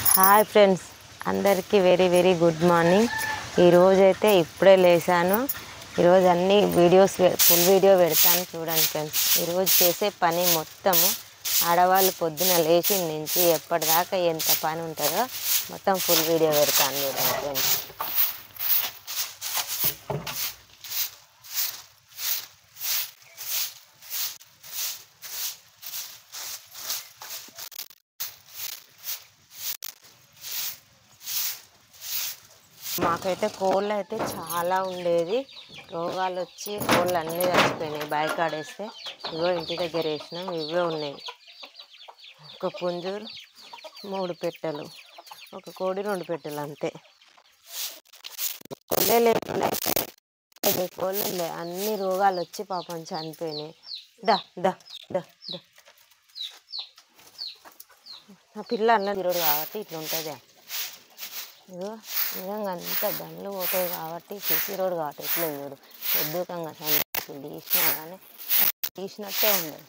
Hi friends అందరికీ very very good morning ఈరోజు అయితే ఇప్పుడే లేసాను ఈరోజు అన్ని వీడియోస్ ఫుల్ వీడియో పెడతాను చూడండి ఫ్రెండ్స్ ఈరోజు చేసే పని మొత్తము ఆడవాళ్ళు పొద్దున లేచి నుంచి ఎప్పటిదాకా ఎంత పని ఉంటుందో మొత్తం ఫుల్ వీడియో పెడతాను చూడండి ఫ్రెండ్స్ మాకైతే కోళ్ళు అయితే చాలా ఉండేది రోగాలు వచ్చి కోళ్ళు అన్నీ చచ్చిపోయినాయి బయకాడేస్తే ఇవో ఇంటి దగ్గర వేసినాం ఇవే ఉన్నాయి ఒక పుంజు మూడు పెట్టెలు ఒక కోడి రెండు పెట్టెలు అంతే కోళ్ళే లేకుండా ఇది కోళ్ళు లే అన్ని రోగాలు వచ్చి పాపం చనిపోయినాయి దా దా దా దా నా పిల్ల అన్న తిరుడు కాబట్టి ఇట్లా ఉంటుంది ఇగో నిజంగా అంత బండ్లు పోతాయి కాబట్టి సిసి రోడ్ కాబట్టి ఎట్లా చూడు ఉద్యోగంగా తీసినా కానీ తీసినట్టే ఉండదు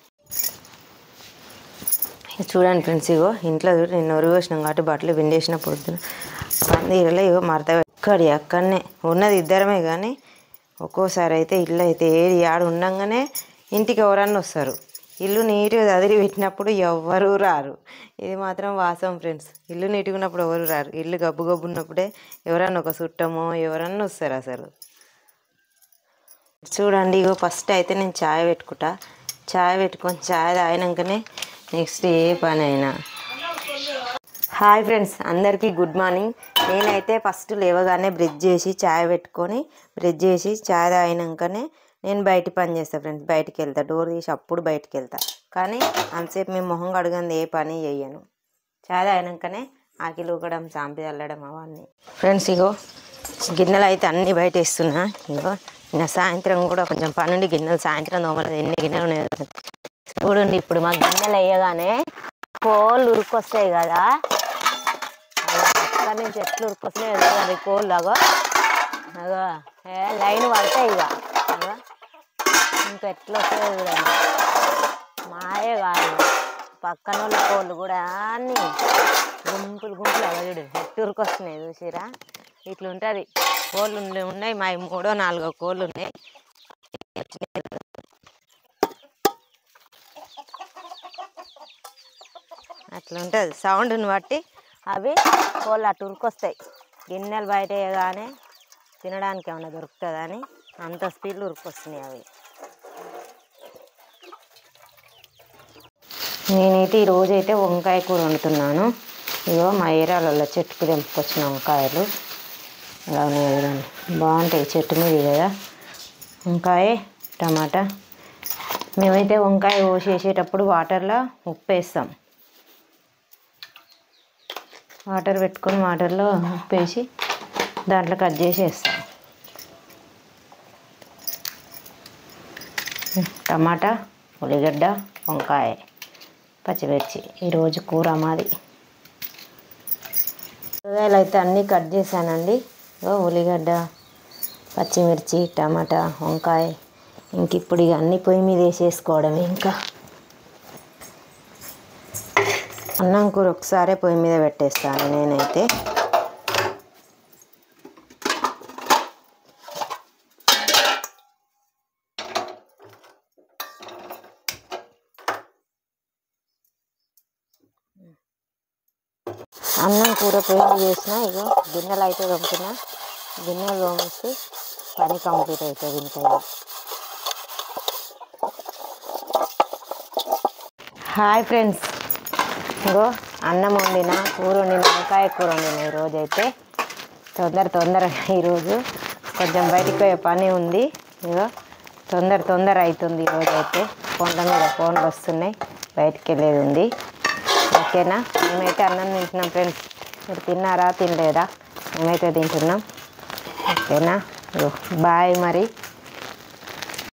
ఇది చూడండి ఫ్రెండ్స్ ఇగో ఇంట్లో చూడు నేను నొరుగు వేసినాం కాబట్టి బట్టలు పిండేసిన పొద్దున పందిరలో ఇగో మరత ఎక్కడి అక్కడనే ఉన్నది ఇద్దరమే కానీ ఒక్కోసారి అయితే ఇల్లు అయితే ఏది ఆడు ఉండంగానే ఇంటికి ఎవరన్నా వస్తారు ఇల్లు నీట్గా చదిరి పెట్టినప్పుడు ఎవ్వరూ రారు ఇది మాత్రం వాస్తవం ఫ్రెండ్స్ ఇల్లు నీట్గా ఉన్నప్పుడు ఎవరు రారు ఇల్లు గబ్బు గబ్బు ఉన్నప్పుడే ఎవరన్నా ఒక చుట్టమో ఎవరన్నా వస్తారు అసలు చూడండి ఇగో ఫస్ట్ అయితే నేను ఛాయ్ పెట్టుకుంటా ఛాయ్ పెట్టుకొని ఛాయ్ తాగినాకనే నెక్స్ట్ ఏ పని అయినా హాయ్ ఫ్రెండ్స్ అందరికీ గుడ్ మార్నింగ్ నేనైతే ఫస్ట్ లేవగానే బ్రష్ చేసి ఛాయ్ పెట్టుకొని బ్రష్ చేసి ఛాయ్ తాగినాకనే నేను బయట పని చేస్తాను ఫ్రెండ్స్ బయటికి వెళ్తా డోర్ తీసి అప్పుడు బయటికి వెళ్తా కానీ అంతసేపు మేము మొహం కడగంది ఏ పని చేయను ఛాయ్ తాగినాకనే ఆకిలు ఊకడం చాంపి చల్లడం అవన్నీ ఫ్రెండ్స్ ఇగో గిన్నెలు అయితే అన్నీ బయట వేస్తున్నా ఇగో నిన్న సాయంత్రం కూడా కొంచెం పనుండి గిన్నెలు సాయంత్రం తోమలేదు ఎన్ని గిన్నెలు ఉన్నాయో చూడండి ఇప్పుడు మా గిన్నెలు వేయగానే కోళ్ళు ఉరుకొస్తాయి కదా అక్కడి నుంచి ఎట్లు ఉరుకొస్తున్నాయి చూడండి కోళ్ళు అగో అగో ఏ లైన్ పడతాయి ఇక అగో ఇంకా ఎట్లా వస్తాయో చూడండి మాయే కాదు పక్కన వాళ్ళ కోళ్ళు కూడా అన్ని గుంపులు గుంపులు అలా చూడు ఎట్టు ఉరుకొస్తున్నాయి చూసిరా ఇట్లా ఉంటుంది కోళ్ళు ఉండే- ఉన్నాయి మా మూడో నాలుగో కోళ్ళు ఉన్నాయి అట్లా ఉంటుంది సౌండ్ని బట్టి అవి కోళ్ళు అటు ఉరికొస్తాయి గిన్నెలు బయట వేయగానే తినడానికి ఏమైనా దొరుకుతుందని అంత స్పీడ్లో ఉరికొస్తున్నాయి అవి నేనైతే ఈరోజు అయితే వంకాయ కూర వండుతున్నాను ఇగో మా ఏరియాలలో చెట్టుకు తెంపుకొచ్చిన వంకాయలు అలా ఉన్నాయి చూడండి బాగుంటాయి చెట్టు మీద కదా వంకాయ టమాటా మేమైతే వంకాయ కోసేసేటప్పుడు వాటర్లో ఉప్పు వేస్తాం వాటర్ పెట్టుకొని వాటర్లో ఉప్పు వేసి దాంట్లో కట్ చేసి వేస్తాం టమాటా ఉల్లిగడ్డ వంకాయ పచ్చిమిర్చి ఈరోజు కూర మాది కూరగాయలు అయితే అన్నీ కట్ చేశానండి ఇగో ఉల్లిగడ్డ పచ్చిమిర్చి టమాటా వంకాయ ఇంక ఇప్పుడు ఇక అన్ని పొయ్యి మీద వేసేసుకోవడమే ఇంకా అన్నం కూర ఒకసారే పొయ్యి మీద పెట్టేస్తాను నేనైతే అన్నం కూర పొయ్యి మీద చేసిన ఇగో గిన్నెలు అయితే తోముతున్నా గిన్నెలు తోమేసి పని కంప్లీట్ అవుతుంది ఇంకా ఇక. హాయ్ ఫ్రెండ్స్ ఇగో అన్నం వండిన కూర వండిన వంకాయ కూర వండిన ఈరోజు అయితే తొందర తొందరగా ఈరోజు కొంచెం బయటికి పోయే పని ఉంది ఇగో తొందర తొందర అవుతుంది ఈరోజు అయితే ఫోన్ల మీద ఫోన్లు వస్తున్నాయి బయటికి వెళ్ళేది ఉంది ఓకేనా మేమైతే అన్నం తింటున్నాం ఫ్రెండ్స్ మీరు తిన్నారా తినలేదా మేమైతే తింటున్నాం ఓకేనా ఇగో బాయ్ మరి